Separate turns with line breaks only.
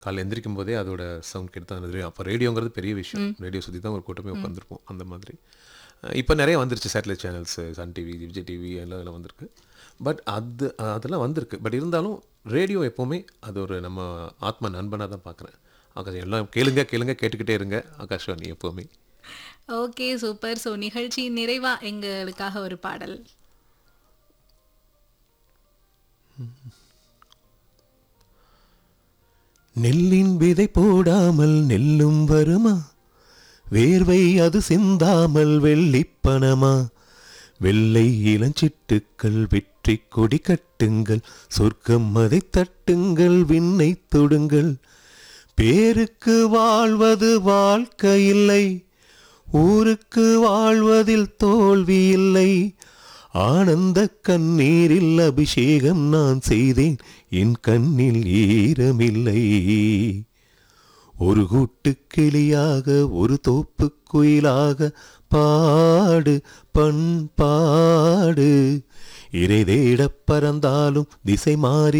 காலைல எந்திரிக்கும் போதே அதோட சவுண்ட் கேட்டு தான் தெரியும் அப்போ ரேடியோங்கிறது பெரிய விஷயம் ரேடியோ சுற்றி தான் ஒரு கூட்டமே உட்காந்துருப்போம் அந்த மாதிரி இப்போ நிறைய வந்துருச்சு satellite channels Sun TV Vijay TV எல்லாம் எல்லாம் வந்திருக்கு பட் அது அதெல்லாம் வந்திருக்கு பட் இருந்தாலும் ரேடியோ எப்போவுமே அது ஒரு நம்ம ஆத்ம நண்பனாக தான் பார்க்குறேன் ஆகாஷ் எல்லாம் கேளுங்க கேளுங்க கேட்டுக்கிட்டே இருங்க ஆகாஷ்வாணி எப்போவுமே
ஓகே சூப்பர் ஸோ நிகழ்ச்சி நிறைவா எங்களுக்காக ஒரு பாடல்
நெல்லின் விதை போடாமல் நெல்லும் வருமா வேர்வை அது சிந்தாமல் வெள்ளிப்பணமா வெள்ளை இளஞ்சிட்டுக்கள் வெற்றி கொடி கட்டுங்கள் சொர்க்கம் அதை தட்டுங்கள் விண்ணை தொடுங்கள் பேருக்கு வாழ்வது வாழ்க்கை இல்லை ஊருக்கு வாழ்வதில் தோல்வி இல்லை ஆனந்த கண்ணீரில் அபிஷேகம் நான் செய்தேன் என் கண்ணில் ஈரமில்லை ஒரு கூட்டு கிளியாக ஒரு தோப்பு குயிலாக பாடு பண்பாடு இறை தேடப் பறந்தாலும் திசை மாறி